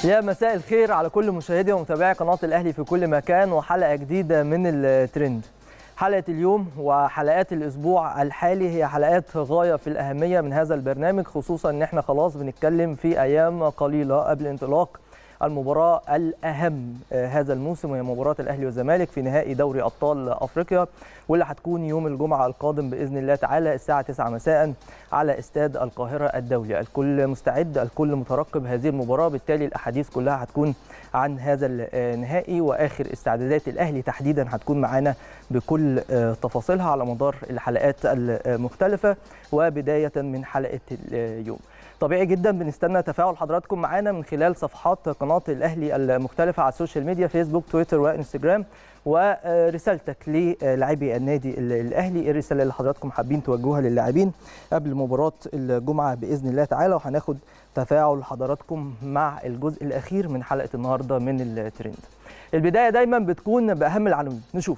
يا مساء الخير على كل مشاهدي ومتابعي قناة الأهلي في كل مكان وحلقة جديدة من الترند حلقة اليوم وحلقات الأسبوع الحالي هي حلقات غاية في الأهمية من هذا البرنامج خصوصا أن احنا خلاص بنتكلم في أيام قليلة قبل انطلاق المباراة الأهم هذا الموسم وهي مباراة الأهلي والزمالك في نهائي دوري أبطال أفريقيا واللي هتكون يوم الجمعة القادم بإذن الله تعالى الساعة 9 مساء على استاد القاهرة الدولي الكل مستعد الكل مترقب هذه المباراة بالتالي الأحاديث كلها هتكون عن هذا النهائي وآخر استعدادات الأهلي تحديدا هتكون معانا بكل تفاصيلها على مدار الحلقات المختلفة وبداية من حلقة اليوم طبيعي جدا بنستنى تفاعل حضراتكم معانا من خلال صفحات قناه الاهلي المختلفه على السوشيال ميديا فيسبوك تويتر وانستجرام ورسالتك للاعبي النادي الاهلي ايه الرساله اللي حضراتكم حابين توجهوها للاعبين قبل مباراه الجمعه باذن الله تعالى وهناخد تفاعل حضراتكم مع الجزء الاخير من حلقه النهارده من الترند البدايه دايما بتكون باهم العناوين نشوف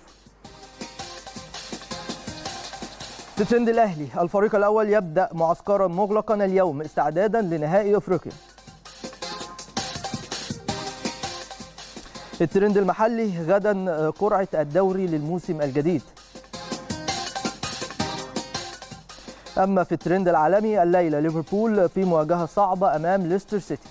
في ترند الاهلي الفريق الاول يبدا معسكرا مغلقا اليوم استعدادا لنهائي افريقيا الترند المحلي غدا قرعه الدوري للموسم الجديد اما في الترند العالمي الليله ليفربول في مواجهه صعبه امام ليستر سيتي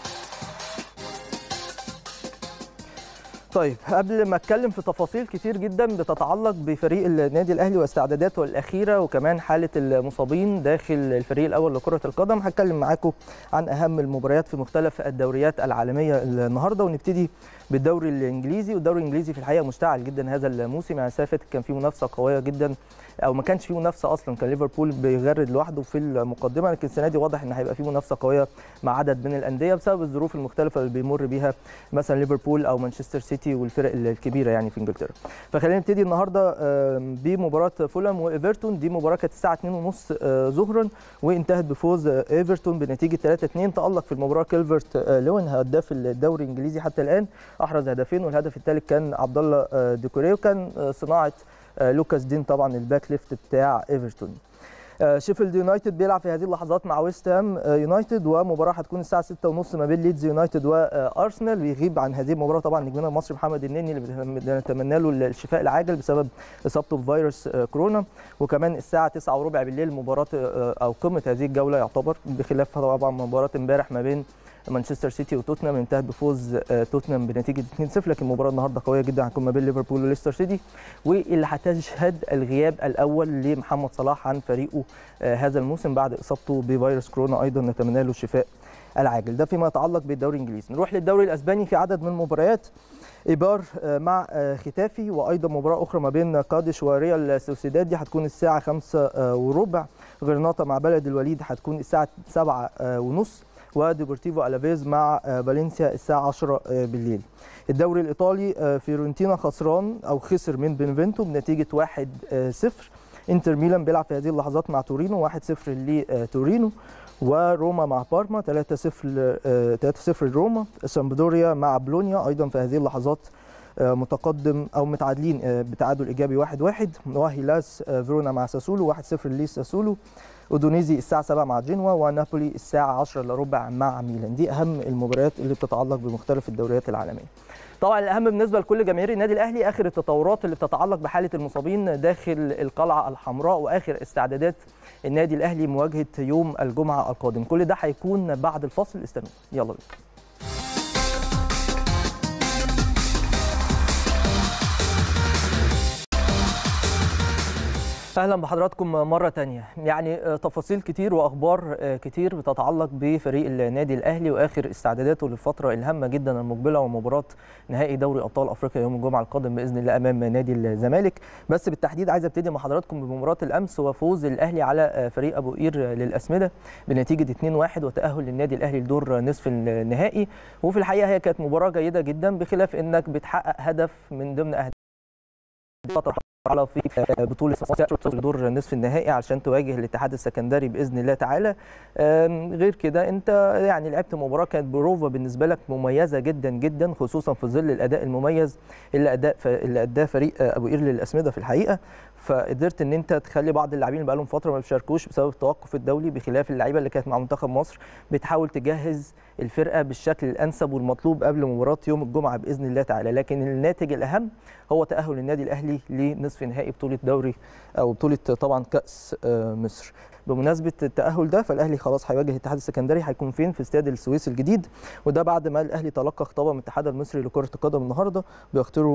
طيب قبل ما اتكلم في تفاصيل كتير جدا بتتعلق بفريق النادي الاهلي واستعداداته الاخيره وكمان حاله المصابين داخل الفريق الاول لكره القدم هتكلم معاكم عن اهم المباريات في مختلف الدوريات العالميه النهارده ونبتدي بالدوري الانجليزي والدوري الانجليزي في الحقيقه مشتعل جدا هذا الموسم يعني سافت كان في منافسه قويه جدا او ما كانش في منافسه اصلا كان ليفربول بيغرد لوحده في المقدمه لكن السنه دي واضح ان هيبقى في منافسه قويه مع عدد من الانديه بسبب الظروف المختلفه اللي بيمر بيها مثلا ليفربول او مانشستر سيتي والفرق الكبيره يعني في انجلترا فخلينا نبتدي النهارده بمباراه فولهام وايفرتون دي مباراه كانت الساعه 2:30 ظهرا وانتهت بفوز ايفرتون بنتيجه 3-2 تالق في المباراه كيلفرت لوين هداف الدوري الانجليزي حتى الان احرز هدفين والهدف الثالث كان عبد الله ديكوري وكان صناعه لوكاس دين طبعا الباك ليفت بتاع ايفرتون شيفيلد يونايتد بيلعب في هذه اللحظات مع ويست هام يونايتد ومباراه هتكون الساعه 6:30 ما بين ليدز يونايتد وارسنال بيغيب عن هذه المباراه طبعا نجمنا المصري محمد النني اللي بنتمنى له الشفاء العاجل بسبب اصابته بفيروس كورونا وكمان الساعه 9 وربع بالليل مباراه او قمه هذه الجوله يعتبر بخلاف طبعا مباراه امبارح ما بين مانشستر سيتي وتوتنهام انتهت بفوز توتنهام بنتيجه 2-0 لكن المباراه النهارده قويه جدا هتكون ما بين ليفربول وليستر سيتي واللي هتشهد الغياب الاول لمحمد صلاح عن فريقه هذا الموسم بعد اصابته بفيروس كورونا ايضا نتمنى له الشفاء العاجل ده فيما يتعلق بالدوري الانجليزي نروح للدوري الاسباني في عدد من المباريات ايبار مع ختافي وايضا مباراه اخرى ما بين قادش وريال سوسيداد دي هتكون الساعه 5 وربع غرناطه مع بلد الوليد هتكون الساعه 7 ونص وديبورتيفو الافيز مع فالنسيا الساعه 10 بالليل الدوري الايطالي فيورنتينا خسران او خسر من بنفنتو بنتيجه 1-0 انتر ميلان بيلعب في هذه اللحظات مع تورينو 1-0 لتورينو وروما مع بارما 3-0 3-0 لروما سامبدوريا مع بلونيا ايضا في هذه اللحظات متقدم او متعادلين بتعادل ايجابي 1-1 واحد واحد وهيلاس فيرونا مع ساسولو 1-0 لساسولو اودونيزي الساعه 7 مع جنوا ونابولي الساعه 10 الا ربع مع ميلان دي اهم المباريات اللي بتتعلق بمختلف الدوريات العالميه طبعا الاهم بالنسبه لكل جماهير النادي الاهلي اخر التطورات اللي بتتعلق بحاله المصابين داخل القلعه الحمراء واخر استعدادات النادي الاهلي مواجهه يوم الجمعه القادم كل ده هيكون بعد الفصل استنوا يلا بينا اهلا بحضراتكم مره تانية يعني تفاصيل كتير واخبار كتير بتتعلق بفريق النادي الاهلي واخر استعداداته للفتره الهامه جدا المقبله ومباراه نهائي دوري ابطال افريقيا يوم الجمعه القادم باذن الله امام نادي الزمالك بس بالتحديد عايز ابتدي مع حضراتكم بمباراه الامس وفوز الاهلي على فريق ابو قير للاسمده بنتيجه 2-1 وتاهل للنادي الاهلي لدور نصف النهائي وفي الحقيقه هي كانت مباراه جيده جدا بخلاف انك بتحقق هدف من ضمن اهداف على في بطوله دور نصف النهائي عشان تواجه الاتحاد السكندري باذن الله تعالى غير كده انت يعني لعبت مباراه كانت بروفا بالنسبه لك مميزه جدا جدا خصوصا في ظل الاداء المميز اللي اداء اللي اداه فريق ابو قير للاسمده في الحقيقه فقدرت ان انت تخلي بعض اللاعبين اللي بقالهم فتره ما بيشاركوش بسبب التوقف الدولي بخلاف اللعيبه اللي كانت مع منتخب مصر بتحاول تجهز الفرقه بالشكل الانسب والمطلوب قبل مباراه يوم الجمعه باذن الله تعالى لكن الناتج الاهم هو تاهل النادي الاهلي لنصف نهائي بطوله دوري او بطوله طبعا كاس مصر بمناسبه التاهل ده فالاهلي خلاص هيواجه الاتحاد السكندري هيكون فين في استاد السويس الجديد وده بعد ما الاهلي تلقى خطابه من الاتحاد المصري لكره القدم النهارده بيختاروا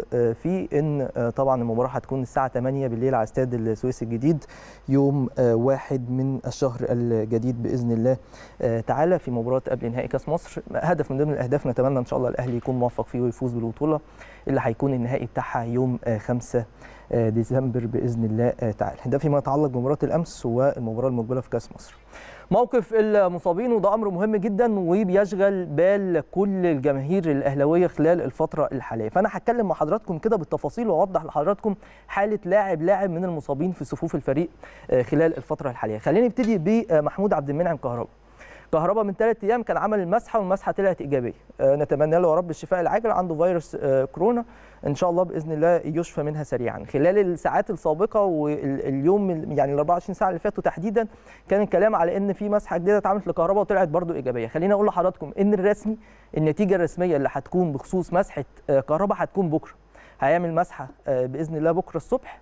فيه ان طبعا المباراه هتكون الساعه 8 بالليل على استاد السويس الجديد يوم واحد من الشهر الجديد باذن الله تعالى في مباراه قبل نهائي كاس مصر هدف من ضمن الاهداف نتمنى ان شاء الله الاهلي يكون موفق فيه ويفوز بالبطوله اللي هيكون النهائي بتاعها يوم 5 ديسمبر باذن الله تعالى ده فيما يتعلق بمباراه الامس والمباراه المقبله في كاس مصر موقف المصابين وده امر مهم جدا وبيشغل بال كل الجماهير الاهلاويه خلال الفتره الحاليه فانا هتكلم مع حضراتكم كده بالتفاصيل واوضح لحضراتكم حاله لاعب لاعب من المصابين في صفوف الفريق خلال الفتره الحاليه خلينا نبتدي بمحمود عبد المنعم كهربا كهربا من ثلاث ايام كان عمل المسحه والمسحه طلعت ايجابيه نتمنى له يا رب الشفاء العاجل عنده فيروس كورونا ان شاء الله باذن الله يشفى منها سريعا خلال الساعات السابقه واليوم يعني ال 24 ساعه اللي فاتوا تحديدا كان الكلام على ان في مسحه جديده اتعملت لكهربا وطلعت برده ايجابيه خليني اقول لحضراتكم ان الرسمي النتيجه الرسميه اللي هتكون بخصوص مسحه كهربا هتكون بكره هيعمل مسحه باذن الله بكره الصبح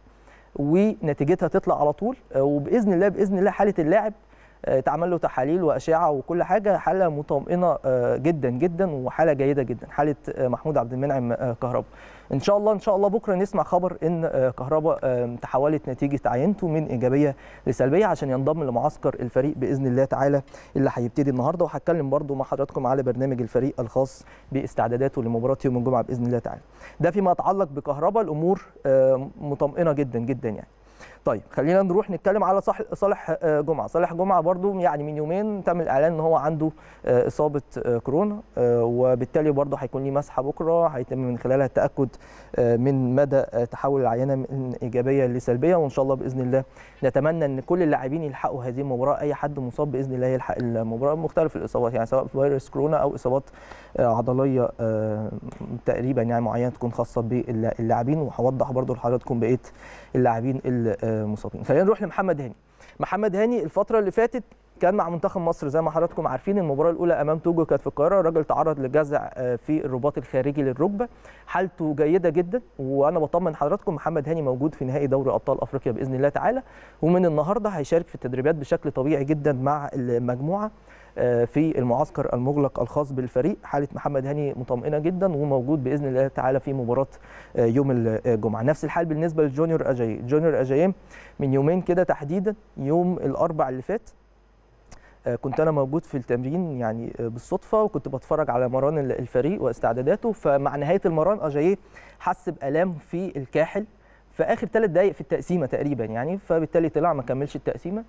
ونتيجتها تطلع على طول وباذن الله باذن الله حاله اللاعب اتعمل له تحاليل واشعه وكل حاجه حاله مطمئنه جدا جدا وحاله جيده جدا حاله محمود عبد المنعم كهربا ان شاء الله ان شاء الله بكره نسمع خبر ان كهربا تحولت نتيجه عينته من ايجابيه لسلبيه عشان ينضم لمعسكر الفريق باذن الله تعالى اللي هيبتدي النهارده وهتكلم برده مع حضراتكم على برنامج الفريق الخاص باستعداداته لمباراه يوم الجمعه باذن الله تعالى ده فيما يتعلق بكهربا الامور مطمئنه جدا جدا يعني طيب خلينا نروح نتكلم على صالح جمعه صالح جمعه برضو يعني من يومين تم الاعلان ان هو عنده اصابه كورونا وبالتالي برضو هيكون ليه مسحه بكره هيتم من خلالها التاكد من مدى تحول العينه من ايجابيه لسلبيه وان شاء الله باذن الله نتمنى ان كل اللاعبين يلحقوا هذه المباراه اي حد مصاب باذن الله يلحق المباراه مختلف الاصابات يعني سواء فيروس كورونا او اصابات عضليه تقريبا يعني معينه تكون خاصه باللاعبين وهوضح برضو لحضراتكم بقيه اللاعبين المصابين خلينا نروح لمحمد هاني محمد هاني الفتره اللي فاتت كان مع منتخب مصر زي ما حضراتكم عارفين المباراه الاولى امام توجو كانت في القاهره الراجل تعرض لجزع في الرباط الخارجي للركبه حالته جيده جدا وانا بطمن حضراتكم محمد هاني موجود في نهائي دوري ابطال افريقيا باذن الله تعالى ومن النهارده هيشارك في التدريبات بشكل طبيعي جدا مع المجموعه في المعسكر المغلق الخاص بالفريق حاله محمد هاني مطمئنه جدا وموجود باذن الله تعالى في مباراه يوم الجمعه نفس الحال بالنسبه لجونيور اجاي جونيور اجاي من يومين كده تحديدا يوم الاربع اللي فات كنت انا موجود في التمرين يعني بالصدفه وكنت بتفرج على مران الفريق واستعداداته فمع نهايه المران اجاييه حس بالام في الكاحل في اخر ثلاث دقائق في التقسيمه تقريبا يعني فبالتالي طلع ما كملش التقسيمه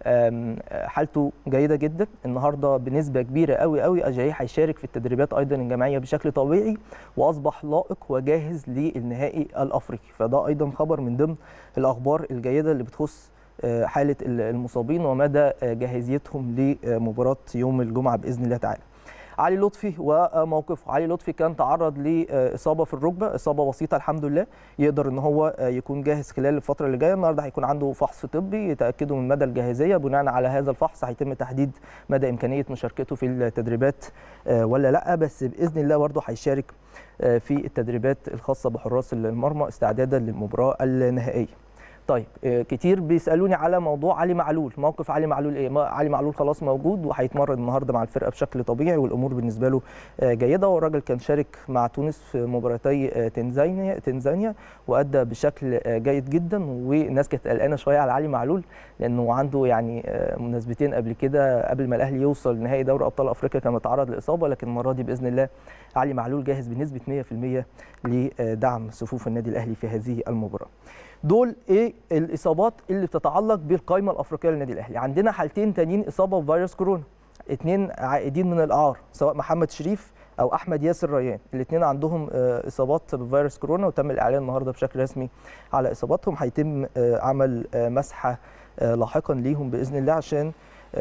حالته جيده جدا النهارده بنسبه كبيره قوي قوي اجاييه هيشارك في التدريبات ايضا الجماعيه بشكل طبيعي واصبح لائق وجاهز للنهائي الافريقي فده ايضا خبر من ضمن الاخبار الجيده اللي بتخص حاله المصابين ومدى جاهزيتهم لمباراه يوم الجمعه باذن الله تعالى علي لطفي وموقفه علي لطفي كان تعرض لاصابه في الركبه اصابه بسيطه الحمد لله يقدر ان هو يكون جاهز خلال الفتره اللي جايه النهارده هيكون عنده فحص طبي يتاكدوا من مدى الجاهزيه بناء على هذا الفحص هيتم تحديد مدى امكانيه مشاركته في التدريبات ولا لا بس باذن الله برضه هيشارك في التدريبات الخاصه بحراس المرمى استعدادا للمباراه النهائيه طيب كتير بيسالوني على موضوع علي معلول موقف علي معلول ايه علي معلول خلاص موجود وهيتمرن النهارده مع الفرقه بشكل طبيعي والامور بالنسبه له جيده والراجل كان شارك مع تونس في مباراتي تنزانيا تنزانيا وادى بشكل جيد جدا والناس كانت قلقانه شويه على علي معلول لانه عنده يعني مناسبتين قبل كده قبل ما الاهلي يوصل نهائي دوري ابطال افريقيا كان متعرض لاصابه لكن المره دي باذن الله علي معلول جاهز بنسبه 100% لدعم صفوف النادي الاهلي في هذه المباراه دول ايه الاصابات اللي بتتعلق بالقائمه الافريقيه للنادي الاهلي عندنا حالتين تانيين اصابه بفيروس كورونا اثنين عائدين من الاعار سواء محمد شريف او احمد ياسر ريان الاثنين عندهم اصابات بفيروس كورونا وتم الاعلان النهارده بشكل رسمي على اصاباتهم هيتم عمل مسحه لاحقا ليهم باذن الله عشان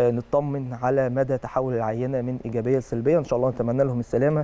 نطمن على مدى تحول العينه من ايجابيه لسلبيه ان شاء الله نتمنى لهم السلامه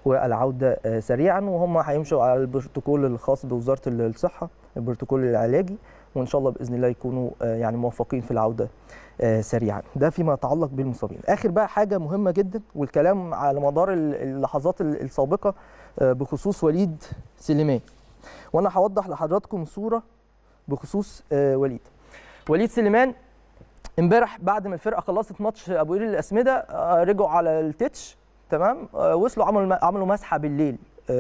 والعوده سريعا وهم هيمشوا على البروتوكول الخاص بوزاره الصحه البروتوكول العلاجي وان شاء الله باذن الله يكونوا يعني موفقين في العوده سريعا ده فيما يتعلق بالمصابين اخر بقى حاجه مهمه جدا والكلام على مدار اللحظات السابقه بخصوص وليد سليمان وانا هوضح لحضراتكم صوره بخصوص وليد وليد سليمان امبارح بعد ما الفرقه خلصت ماتش ابو قير الاسمده رجعوا على التتش تمام وصلوا عملوا عملوا مسحه بالليل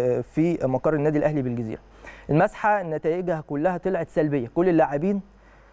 في مقر النادي الاهلي بالجزيره المسحه نتائجها كلها طلعت سلبيه كل اللاعبين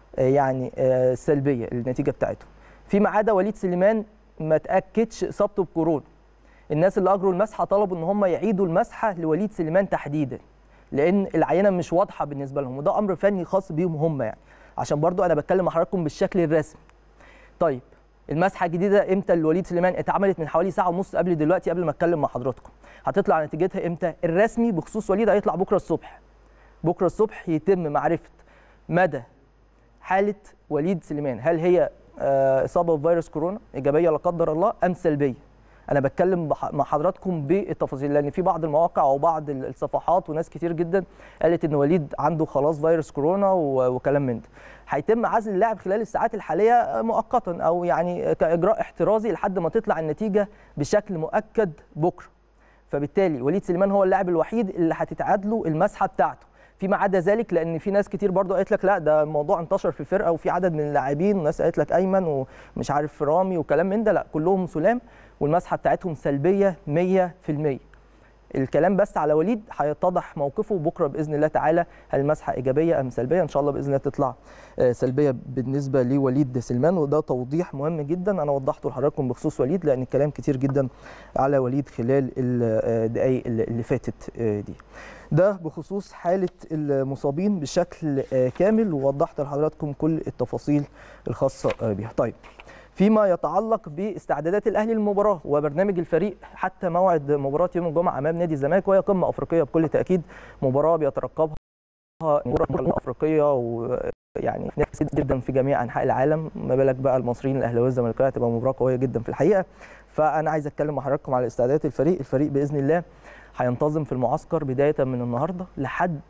يعني سلبيه النتيجه بتاعتهم فيما عدا وليد سليمان ما تاكدش اصابته بكورونا الناس اللي اجروا المسحه طلبوا ان هم يعيدوا المسحه لوليد سليمان تحديدا لان العينه مش واضحه بالنسبه لهم وده امر فني خاص بيهم هم يعني عشان برضو انا بتكلم مع حضراتكم بالشكل الرسمي طيب المسحه الجديده امتى لوليد سليمان اتعملت من حوالي ساعه ونص قبل دلوقتي قبل ما اتكلم مع حضراتكم هتطلع نتيجتها امتى الرسمي بخصوص وليد هيطلع بكره الصبح بكره الصبح يتم معرفه مدى حاله وليد سليمان هل هي اصابه بفيروس كورونا ايجابيه لا قدر الله ام سلبيه انا بتكلم مع حضراتكم بالتفاصيل لان في بعض المواقع او بعض الصفحات وناس كتير جدا قالت ان وليد عنده خلاص فيروس كورونا وكلام من ده هيتم عزل اللاعب خلال الساعات الحاليه مؤقتا او يعني كاجراء احترازي لحد ما تطلع النتيجه بشكل مؤكد بكره فبالتالي وليد سليمان هو اللاعب الوحيد اللي هتتعاد له المسحه بتاعته فيما عدا ذلك لان في ناس كتير برضو قالت لك لا ده الموضوع انتشر في الفرقه وفي عدد من اللاعبين وناس قالت لك ايمن ومش عارف رامي وكلام من ده لا كلهم سلام والمسحه بتاعتهم سلبيه 100% الكلام بس على وليد هيتضح موقفه بكره باذن الله تعالى هل المسحه ايجابيه ام سلبيه ان شاء الله باذن الله تطلع سلبيه بالنسبه لوليد سلمان وده توضيح مهم جدا انا وضحته لحضراتكم بخصوص وليد لان الكلام كتير جدا على وليد خلال الدقائق اللي فاتت دي ده بخصوص حاله المصابين بشكل كامل ووضحت لحضراتكم كل التفاصيل الخاصه بها طيب فيما يتعلق باستعدادات الاهلي للمباراه وبرنامج الفريق حتى موعد مباراه يوم الجمعه امام نادي الزمالك وهي قمه افريقيه بكل تاكيد مباراه بيترقبها مباراه افريقيه ويعني ناس كتير جدا في جميع انحاء العالم ما بالك بقى المصريين الاهلاويه والزملكاويه هتبقى مباراه قويه جدا في الحقيقه فانا عايز اتكلم مع حضراتكم على استعدادات الفريق الفريق باذن الله هينتظم في المعسكر بدايه من النهارده لحد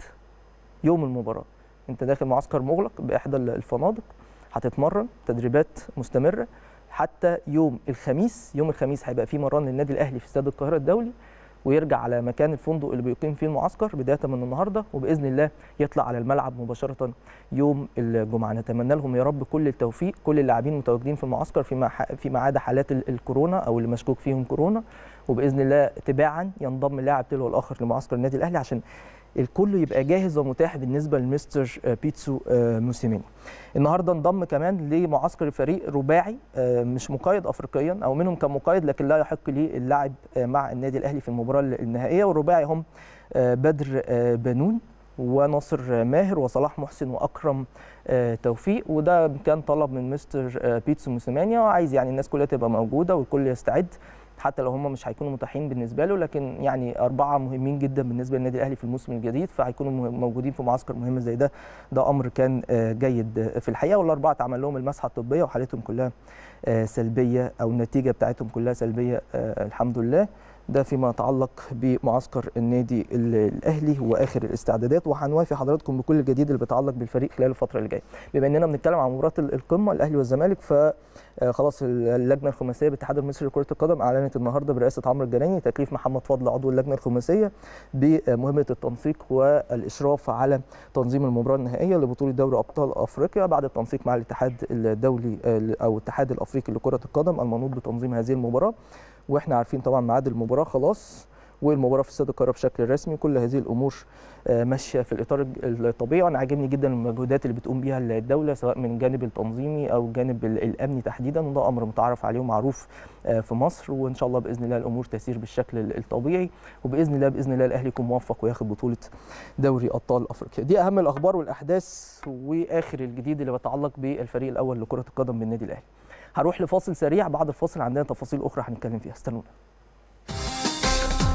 يوم المباراه انت داخل معسكر مغلق باحدى الفنادق هتتمرن تدريبات مستمره حتى يوم الخميس يوم الخميس هيبقى في مران للنادي الاهلي في استاد القاهره الدولي ويرجع على مكان الفندق اللي بيقيم فيه المعسكر بدايه من النهارده وباذن الله يطلع على الملعب مباشره يوم الجمعه نتمنى لهم يا رب كل التوفيق كل اللاعبين متواجدين في المعسكر فيما فيما عدا حالات الكورونا او اللي مشكوك فيهم كورونا وباذن الله تباعا ينضم لاعب تلو الاخر لمعسكر النادي الاهلي عشان الكل يبقى جاهز ومتاح بالنسبه لمستر بيتسو موسيماني. النهارده انضم كمان لمعسكر الفريق رباعي مش مقيد افريقيا او منهم كان مقيد لكن لا يحق ليه اللعب مع النادي الاهلي في المباراه النهائيه والرباعي هم بدر بنون وناصر ماهر وصلاح محسن واكرم توفيق وده كان طلب من مستر بيتسو موسيماني وعايز يعني الناس كلها تبقى موجوده والكل يستعد حتى لو هم مش هيكونوا متاحين بالنسبه له لكن يعني اربعه مهمين جدا بالنسبه للنادي الاهلي في الموسم الجديد فهيكونوا موجودين في معسكر مهم زي ده ده امر كان جيد في الحقيقه والاربعه اتعمل لهم المسحه الطبيه وحالتهم كلها سلبيه او النتيجه بتاعتهم كلها سلبيه الحمد لله ده فيما يتعلق بمعسكر النادي الاهلي واخر الاستعدادات وهنوافي حضراتكم بكل الجديد اللي بيتعلق بالفريق خلال الفتره اللي جايه بما اننا بنتكلم عن مباراه القمه الاهلي والزمالك ف خلاص اللجنه الخماسيه بالاتحاد المصري لكره القدم اعلنت النهارده برئاسه عمرو الجناني تكليف محمد فضل عضو اللجنه الخماسيه بمهمه التنسيق والاشراف على تنظيم المباراه النهائيه لبطوله دوري ابطال افريقيا بعد التنسيق مع الاتحاد الدولي او الاتحاد الافريقي لكره القدم المنوط بتنظيم هذه المباراه واحنا عارفين طبعا ميعاد المباراه خلاص والمباراه في استاد القاهره بشكل رسمي كل هذه الامور ماشيه في الاطار الطبيعي وانا عاجبني جدا المجهودات اللي بتقوم بيها الدوله سواء من الجانب التنظيمي او الجانب الامني تحديدا وده امر متعارف عليه ومعروف في مصر وان شاء الله باذن الله الامور تسير بالشكل الطبيعي وباذن الله باذن الله الاهلي يكون موفق وياخد بطوله دوري ابطال افريقيا دي اهم الاخبار والاحداث واخر الجديد اللي بيتعلق بالفريق الاول لكره القدم بالنادي الاهلي هروح لفاصل سريع بعد الفاصل عندنا تفاصيل اخرى هنتكلم فيها استنونا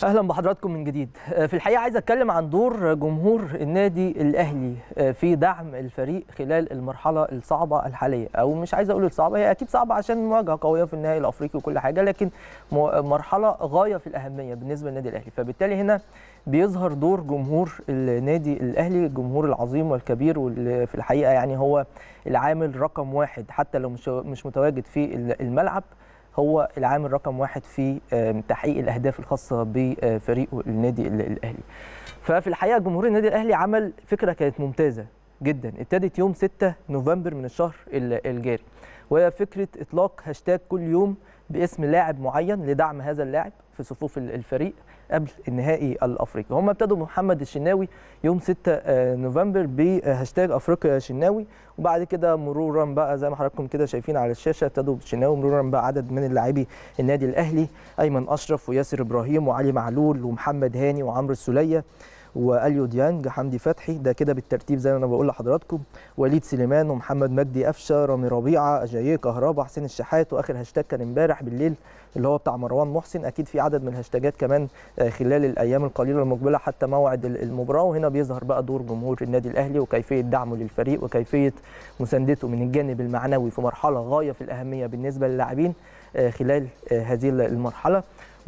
اهلا بحضراتكم من جديد في الحقيقه عايز اتكلم عن دور جمهور النادي الاهلي في دعم الفريق خلال المرحله الصعبه الحاليه او مش عايز اقول الصعبه هي اكيد صعبه عشان مواجهه قويه في النهائي الافريقي وكل حاجه لكن مرحله غايه في الاهميه بالنسبه للنادي الاهلي فبالتالي هنا بيظهر دور جمهور النادي الاهلي الجمهور العظيم والكبير واللي في الحقيقه يعني هو العامل رقم واحد حتى لو مش مش متواجد في الملعب هو العامل رقم واحد في تحقيق الاهداف الخاصه بفريقه النادي الاهلي. ففي الحقيقه جمهور النادي الاهلي عمل فكره كانت ممتازه جدا ابتدت يوم 6 نوفمبر من الشهر الجاري وهي فكره اطلاق هاشتاج كل يوم باسم لاعب معين لدعم هذا اللاعب في صفوف الفريق قبل النهائي الافريقي هم ابتدوا محمد الشناوي يوم 6 نوفمبر بهاشتاج افريقيا شناوي وبعد كده مرورا بقى زي ما حضراتكم كده شايفين على الشاشه ابتدوا بالشناوي مرورا بقى عدد من اللاعبي النادي الاهلي ايمن اشرف وياسر ابراهيم وعلي معلول ومحمد هاني وعمرو السوليه واليو ديانج حمدي فتحي ده كده بالترتيب زي ما انا بقول لحضراتكم وليد سليمان ومحمد مجدي قفشه رامي ربيعه اجاييه كهربا حسين الشحات واخر هاشتاج كان امبارح بالليل اللي هو بتاع مروان محسن اكيد في عدد من الهاشتاجات كمان خلال الايام القليله المقبله حتى موعد المباراه وهنا بيظهر بقى دور جمهور النادي الاهلي وكيفيه دعمه للفريق وكيفيه مساندته من الجانب المعنوي في مرحله غايه في الاهميه بالنسبه للاعبين خلال هذه المرحله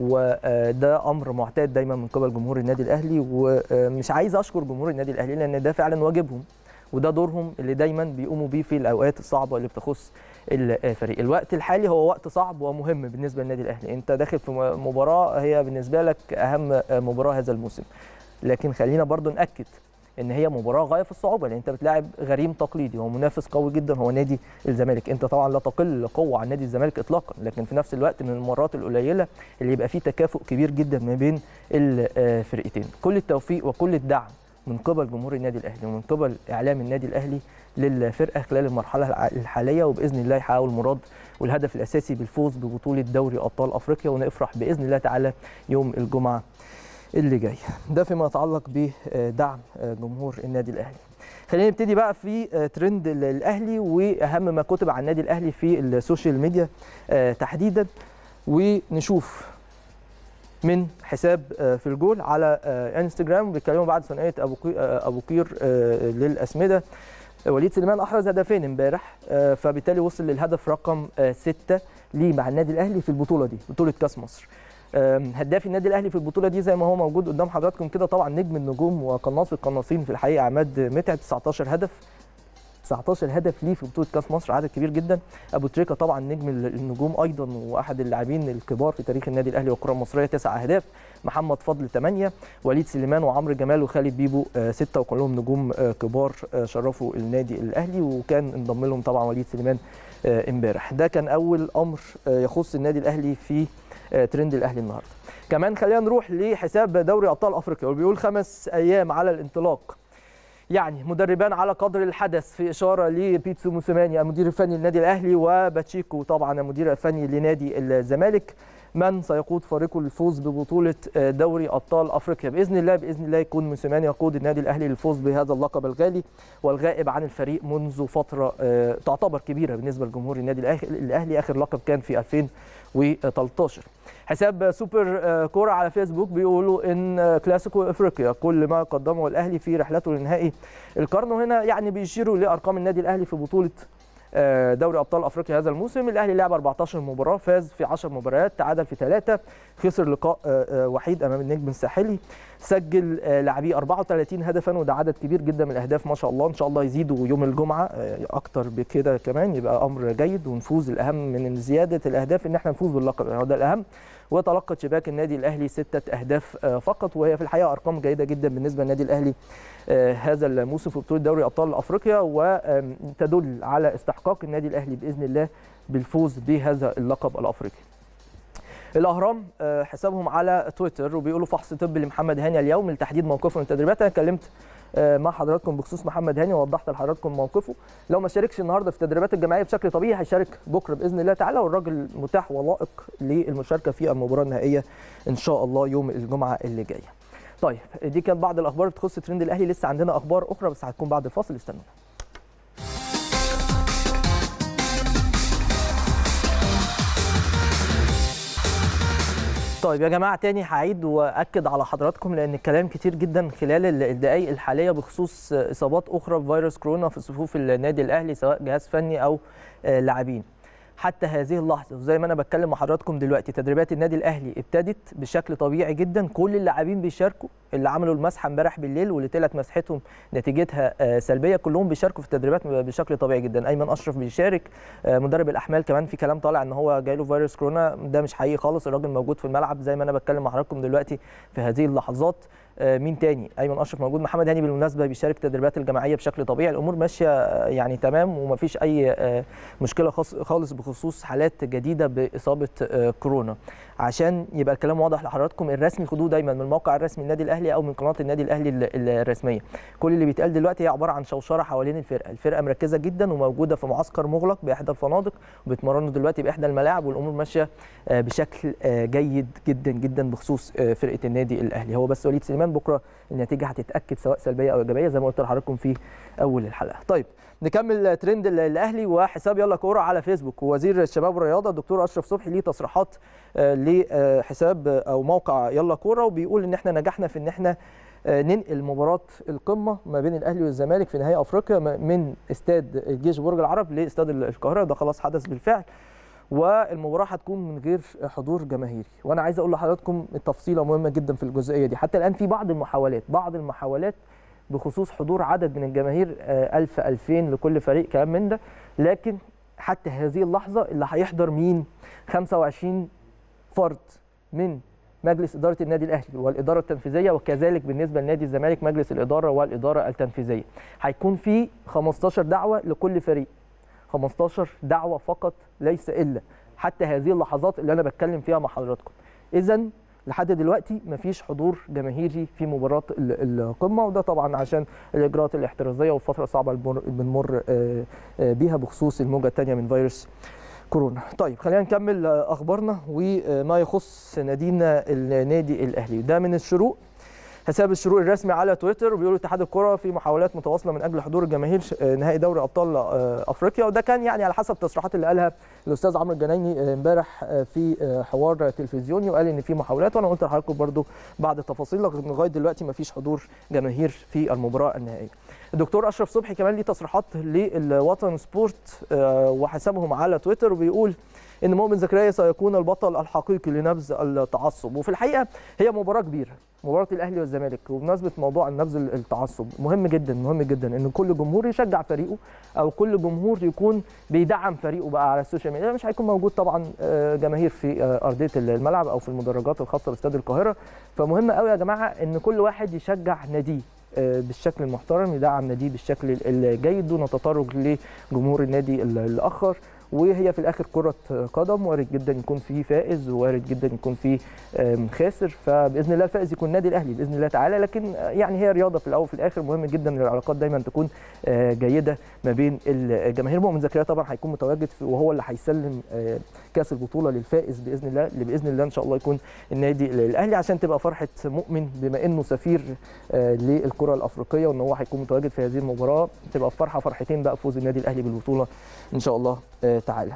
وده امر معتاد دايما من قبل جمهور النادي الاهلي ومش عايز اشكر جمهور النادي الاهلي لان ده فعلا واجبهم وده دورهم اللي دايما بيقوموا بيه في الاوقات الصعبه اللي بتخص الفريق الوقت الحالي هو وقت صعب ومهم بالنسبه للنادي الاهلي انت داخل في مباراه هي بالنسبه لك اهم مباراه هذا الموسم لكن خلينا برضو ناكد ان هي مباراه غايه في الصعوبه لان انت بتلاعب غريم تقليدي هو منافس قوي جدا هو نادي الزمالك انت طبعا لا تقل قوه عن نادي الزمالك اطلاقا لكن في نفس الوقت من المرات القليله اللي يبقى فيه تكافؤ كبير جدا ما بين الفرقتين كل التوفيق وكل الدعم من قبل جمهور النادي الاهلي ومن قبل اعلام النادي الاهلي للفرقه خلال المرحله الحاليه وباذن الله يحققوا المراد والهدف الاساسي بالفوز ببطوله دوري ابطال افريقيا ونفرح باذن الله تعالى يوم الجمعه اللي جاي ده فيما يتعلق بدعم جمهور النادي الاهلي خلينا نبتدي بقى في ترند الاهلي واهم ما كتب عن النادي الاهلي في السوشيال ميديا تحديدا ونشوف من حساب في الجول على انستجرام بيتكلموا بعد ثنائيه ابو ابو قير للاسمده وليد سليمان احرز هدفين امبارح فبالتالي وصل للهدف رقم ستة ليه مع النادي الاهلي في البطوله دي بطوله كاس مصر هداف النادي الاهلي في البطوله دي زي ما هو موجود قدام حضراتكم كده طبعا نجم النجوم وقناص القناصين في الحقيقه عماد متعب 19 هدف 19 هدف ليه في بطوله كاس مصر عدد كبير جدا ابو تريكه طبعا نجم النجوم ايضا واحد اللاعبين الكبار في تاريخ النادي الاهلي والكره المصريه تسع اهداف محمد فضل 8 وليد سليمان وعمرو جمال وخالد بيبو 6 وكلهم نجوم كبار شرفوا النادي الاهلي وكان انضم لهم طبعا وليد سليمان امبارح ده كان اول امر يخص النادي الاهلي في ترند الاهلي النهارده كمان خلينا نروح لحساب دوري ابطال افريقيا وبيقول خمس ايام على الانطلاق يعني مدربان على قدر الحدث في اشاره لبيتسو موسيماني المدير الفني للنادي الاهلي وباتشيكو طبعا المدير الفني لنادي الزمالك من سيقود فريقه للفوز ببطوله دوري ابطال افريقيا باذن الله باذن الله يكون موسيماني يقود النادي الاهلي للفوز بهذا اللقب الغالي والغائب عن الفريق منذ فتره تعتبر كبيره بالنسبه لجمهور النادي الاهلي اخر لقب كان في 2013 حساب سوبر كوره على فيسبوك بيقولوا ان كلاسيكو افريقيا كل ما قدمه الاهلي في رحلته لنهائي القرن وهنا يعني بيشيروا لارقام النادي الاهلي في بطوله دوري ابطال افريقيا هذا الموسم الاهلي لعب 14 مباراه فاز في 10 مباريات تعادل في ثلاثه خسر لقاء وحيد امام النجم الساحلي سجل لاعبيه 34 هدفا وده عدد كبير جدا من الاهداف ما شاء الله ان شاء الله يزيدوا يوم الجمعه اكتر بكده كمان يبقى امر جيد ونفوز الاهم من زياده الاهداف ان احنا نفوز باللقب هو ده الاهم وتلقت شباك النادي الاهلي سته اهداف فقط وهي في الحقيقه ارقام جيده جدا بالنسبه للنادي الاهلي هذا الموسم في بطوله دوري ابطال افريقيا وتدل على استحقاق النادي الاهلي باذن الله بالفوز بهذا اللقب الافريقي. الاهرام حسابهم على تويتر وبيقولوا فحص طبي لمحمد هاني اليوم لتحديد موقفه من التدريبات انا اتكلمت مع حضراتكم بخصوص محمد هاني ووضحت لحضراتكم موقفه لو ما شاركش النهارده في التدريبات الجماعيه بشكل طبيعي هيشارك بكره باذن الله تعالى والراجل متاح ولائق للمشاركه في المباراه النهائيه ان شاء الله يوم الجمعه اللي جايه. طيب دي كانت بعض الاخبار بتخص ترند الاهلي لسه عندنا اخبار اخرى بس هتكون بعد الفاصل استنونا. طيب يا جماعه تاني هعيد واكد على حضراتكم لان الكلام كتير جدا خلال الدقائق الحاليه بخصوص اصابات اخرى بفيروس كورونا في صفوف النادي الاهلي سواء جهاز فني او لاعبين حتى هذه اللحظه وزي ما انا بتكلم مع حضراتكم دلوقتي تدريبات النادي الاهلي ابتدت بشكل طبيعي جدا كل اللاعبين بيشاركوا اللي عملوا المسحه امبارح بالليل واللي طلعت مسحتهم نتيجتها سلبيه كلهم بيشاركوا في التدريبات بشكل طبيعي جدا ايمن اشرف بيشارك مدرب الاحمال كمان في كلام طالع ان هو جاي له فيروس كورونا ده مش حقيقي خالص الراجل موجود في الملعب زي ما انا بتكلم مع حضراتكم دلوقتي في هذه اللحظات مين تاني ايمن اشرف موجود محمد هاني بالمناسبه بيشارك التدريبات الجماعيه بشكل طبيعي الامور ماشيه يعني تمام ومفيش اي مشكله خالص بخصوص حالات جديده باصابه كورونا عشان يبقى الكلام واضح لحضراتكم الرسمي خدوه دايما من الموقع الرسمي النادي الاهلي او من قناه النادي الاهلي الرسميه كل اللي بيتقال دلوقتي هي عباره عن شوشره حوالين الفرقه الفرقه مركزه جدا وموجوده في معسكر مغلق باحدى الفنادق وبيتمرنوا دلوقتي باحدى الملاعب والامور ماشيه بشكل جيد جدا جدا بخصوص فرقه النادي الاهلي هو بس وليد سليمان بكره النتيجه هتتاكد سواء سلبيه او ايجابيه زي ما قلت لحضراتكم في اول الحلقه طيب نكمل ترند الاهلي وحساب يلا كوره على فيسبوك ووزير الشباب والرياضه الدكتور اشرف صبحي ليه تصريحات لحساب او موقع يلا كوره وبيقول ان احنا نجحنا في ان احنا ننقل مباراه القمه ما بين الاهلي والزمالك في نهائي افريقيا من استاد الجيش برج العرب لاستاد القاهره ده خلاص حدث بالفعل والمباراه هتكون من غير حضور جماهيري وانا عايز اقول لحضراتكم التفصيله مهمه جدا في الجزئيه دي حتى الان في بعض المحاولات بعض المحاولات بخصوص حضور عدد من الجماهير 1000 2000 لكل فريق كلام من ده لكن حتى هذه اللحظه اللي هيحضر مين 25 فرد من مجلس اداره النادي الاهلي والاداره التنفيذيه وكذلك بالنسبه لنادي الزمالك مجلس الاداره والاداره التنفيذيه هيكون في 15 دعوه لكل فريق 15 دعوه فقط ليس الا حتى هذه اللحظات اللي انا بتكلم فيها مع حضراتكم اذا لحد دلوقتي مفيش حضور جماهيري في مباراه القمه وده طبعا عشان الاجراءات الاحترازيه والفتره الصعبه اللي بنمر بيها بخصوص الموجه الثانيه من فيروس كورونا طيب خلينا نكمل اخبارنا وما يخص نادينا النادي الاهلي ده من الشروق حساب الشروق الرسمي على تويتر وبيقول اتحاد الكره في محاولات متواصله من اجل حضور الجماهير نهائي دوري ابطال افريقيا وده كان يعني على حسب التصريحات اللي قالها الاستاذ عمرو الجنايني امبارح في حوار تلفزيوني وقال ان في محاولات وانا قلت لحضراتكم برده بعد التفاصيل لغايه دلوقتي ما فيش حضور جماهير في المباراه النهائيه. الدكتور اشرف صبحي كمان ليه تصريحات للوطن سبورت وحسابهم على تويتر وبيقول ان مؤمن زكريا سيكون البطل الحقيقي لنبذ التعصب وفي الحقيقه هي مباراه كبيره مباراه الاهلي والزمالك وبمناسبه موضوع نبذ التعصب مهم جدا مهم جدا ان كل جمهور يشجع فريقه او كل جمهور يكون بيدعم فريقه بقى على السوشيال ميديا مش هيكون موجود طبعا جماهير في ارضيه الملعب او في المدرجات الخاصه باستاد القاهره فمهم قوي يا جماعه ان كل واحد يشجع ناديه بالشكل المحترم يدعم ناديه بالشكل الجيد دون تطرق لجمهور النادي الاخر وهي في الاخر كره قدم وارد جدا يكون فيه فائز وارد جدا يكون فيه خاسر فباذن الله الفائز يكون النادي الاهلي باذن الله تعالى لكن يعني هي رياضه في الاول وفي الاخر مهم جدا ان العلاقات دايما تكون جيده ما بين الجماهير مؤمن زكريا طبعا هيكون متواجد وهو اللي هيسلم كاس البطوله للفائز باذن الله اللي باذن الله ان شاء الله يكون النادي الاهلي عشان تبقى فرحه مؤمن بما انه سفير للكره الافريقيه وان هو هيكون متواجد في هذه المباراه تبقى فرحه فرحتين بقى فوز النادي الاهلي بالبطوله ان شاء الله تعالى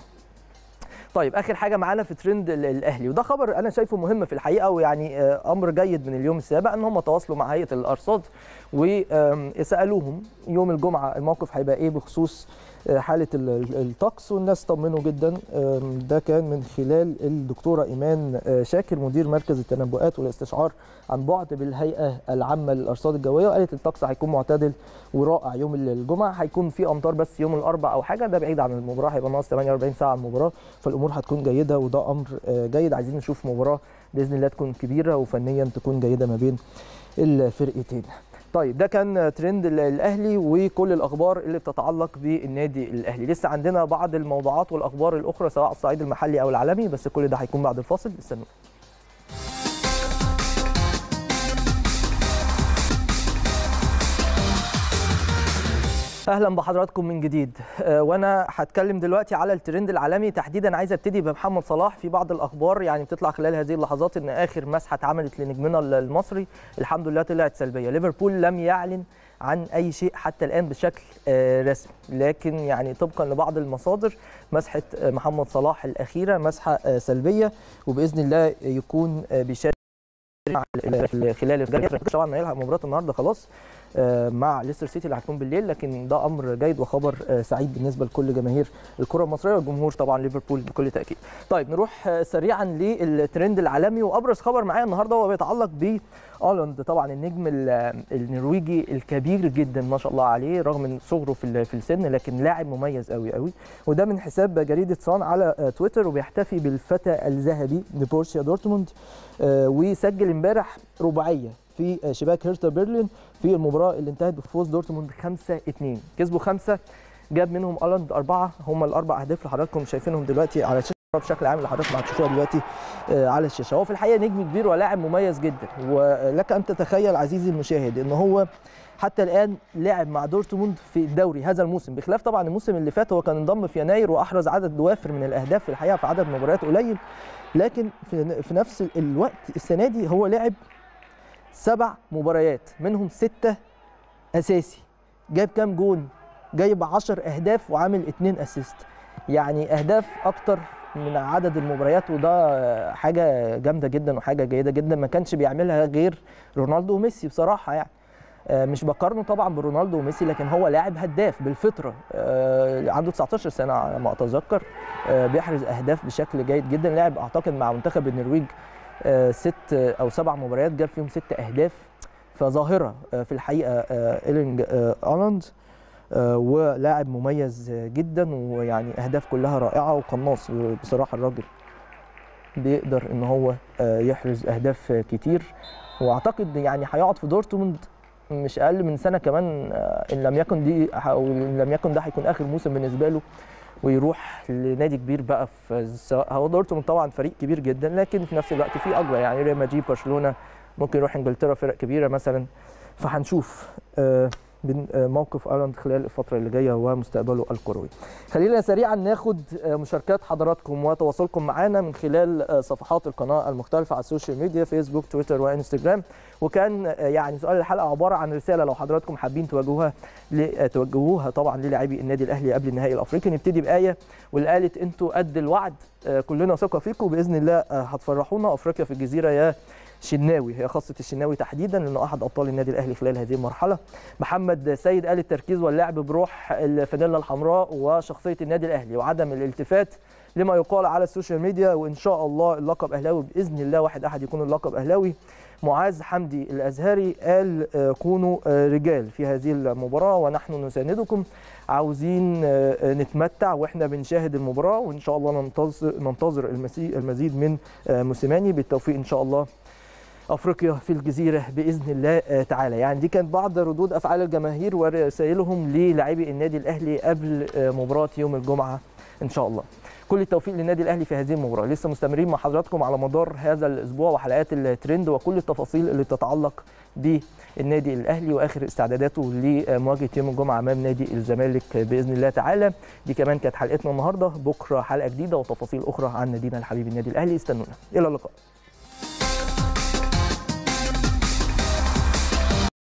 طيب اخر حاجه معانا في ترند الاهلي وده خبر انا شايفه مهم في الحقيقه ويعني امر جيد من اليوم السابع ان هم تواصلوا مع هيئه الارصاد وسالوهم يوم الجمعه الموقف هيبقى ايه بخصوص حاله الطقس والناس طمنوا جدا ده كان من خلال الدكتوره ايمان شاكر مدير مركز التنبؤات والاستشعار عن بعد بالهيئه العامه للارصاد الجويه وقالت الطقس هيكون معتدل ورائع يوم الجمعه هيكون في امطار بس يوم الاربعاء او حاجه ده بعيد عن المباراه هيبقى ناقص 48 ساعه عن المباراه فالامور هتكون جيده وده امر جيد عايزين نشوف مباراه باذن الله تكون كبيره وفنيا تكون جيده ما بين الفرقتين طيب ده كان ترند الاهلي وكل الاخبار اللي بتتعلق بالنادي الاهلي لسه عندنا بعض الموضوعات والاخبار الاخرى سواء على الصعيد المحلي او العالمي بس كل ده هيكون بعد الفاصل استنوا اهلا بحضراتكم من جديد وانا هتكلم دلوقتي على الترند العالمي تحديدا عايز ابتدي بمحمد صلاح في بعض الاخبار يعني بتطلع خلال هذه اللحظات ان اخر مسحه اتعملت لنجمنا المصري الحمد لله طلعت سلبيه ليفربول لم يعلن عن اي شيء حتى الان بشكل آه، رسمي لكن يعني طبقا لبعض المصادر مسحه آه، محمد صلاح الاخيره مسحه آه، سلبيه وباذن الله يكون آه، بيشارك مع ال- خلال الجاي طبعا هيلعب مباراه النهارده خلاص آه، مع ليستر سيتي اللي هتكون بالليل لكن ده امر جيد وخبر آه، سعيد بالنسبه لكل جماهير الكره المصريه والجمهور طبعا ليفربول بكل تاكيد. طيب نروح آه، سريعا للترند العالمي وابرز خبر معايا النهارده هو بيتعلق ب اولند طبعا النجم ال- النرويجي الكبير جدا ما شاء الله عليه رغم من صغره في ال- في السن لكن لاعب مميز قوي قوي وده من حساب جريده صان على آه، تويتر وبيحتفي بالفتى الذهبي لبورسيا دورتموند آه، وسجل امبارح رباعيه في آه، شباك هيرتا برلين في المباراه اللي انتهت بفوز دورتموند 5 2 كسبوا خمسه جاب منهم الاند اربعه هم الاربع اهداف اللي حضراتكم شايفينهم دلوقتي على الشاشه بشكل عام اللي حضراتكم هتشوفوها دلوقتي آه، على الشاشه هو في الحقيقه نجم كبير ولاعب مميز جدا ولك ان تتخيل عزيزي المشاهد ان هو حتى الان لعب مع دورتموند في الدوري هذا الموسم بخلاف طبعا الموسم اللي فات هو كان انضم في يناير واحرز عدد وافر من الاهداف في الحقيقه في عدد مباريات قليل لكن في في نفس الوقت السنه دي هو لعب سبع مباريات منهم سته اساسي جايب كام جون جايب 10 اهداف وعامل 2 اسيست يعني اهداف اكتر من عدد المباريات وده حاجه جامده جدا وحاجه جيده جدا ما كانش بيعملها غير رونالدو وميسي بصراحه يعني آه، مش بقارنه طبعا برونالدو وميسي لكن هو لاعب هداف بالفطره آه، عنده 19 سنه على ما اتذكر آه، بيحرز اهداف بشكل جيد جدا لاعب اعتقد مع منتخب النرويج آه، ست او سبع مباريات جاب فيهم ست اهداف فظاهره آه، في الحقيقه آه، ايلينج آه، الاند آه، ولاعب مميز جدا ويعني اهداف كلها رائعه وقناص بصراحه الراجل بيقدر ان هو آه، يحرز اهداف كتير واعتقد يعني هيقعد في دورتموند مش اقل من سنه كمان آه، ان لم يكن دي او ان لم يكن ده هيكون اخر موسم بالنسبه له ويروح لنادي كبير بقى في سواء هو دورتموند طبعا فريق كبير جدا لكن في نفس الوقت في اكبر يعني ريال مدريد برشلونه ممكن يروح انجلترا فرق كبيره مثلا فهنشوف آه، بن- آه، موقف ايرلاند خلال الفتره اللي جايه ومستقبله الكروي. خلينا سريعا ناخد آه، مشاركات حضراتكم وتواصلكم معنا من خلال آه، صفحات القناه المختلفه على السوشيال ميديا فيسبوك تويتر وانستجرام وكان آه، يعني سؤال الحلقه عباره عن رساله لو حضراتكم حابين توجهوها ل- آه، توجهوها طبعا للاعبي النادي الاهلي قبل النهائي الافريقي نبتدي بايه واللي قالت انتوا قد الوعد آه، كلنا ثقه فيكم باذن الله آه، هتفرحونا افريقيا في الجزيره يا شناوي هي خاصه الشناوي تحديدا لانه احد ابطال النادي الاهلي خلال هذه المرحله محمد سيد قال التركيز واللعب بروح الفانيلا الحمراء وشخصيه النادي الاهلي وعدم الالتفات لما يقال على السوشيال ميديا وان شاء الله اللقب اهلاوي باذن الله واحد احد يكون اللقب اهلاوي معاذ حمدي الازهري قال آه، كونوا آه، رجال في هذه المباراه ونحن نساندكم عاوزين آه، آه، نتمتع واحنا بنشاهد المباراه وان شاء الله ننتظر ننتظر المسي- المزيد من آه، موسيماني بالتوفيق ان شاء الله افريقيا في الجزيره باذن الله آه، تعالى يعني دي كانت بعض ردود افعال الجماهير ورسائلهم للاعبي النادي الاهلي قبل آه، مباراه يوم الجمعه ان شاء الله كل التوفيق للنادي الاهلي في هذه المباراه لسه مستمرين مع حضراتكم على مدار هذا الاسبوع وحلقات الترند وكل التفاصيل اللي تتعلق بالنادي الاهلي واخر استعداداته لمواجهه يوم الجمعه امام نادي الزمالك باذن الله تعالى دي كمان كانت حلقتنا النهارده بكره حلقه جديده وتفاصيل اخرى عن نادينا الحبيب النادي الاهلي استنونا الى اللقاء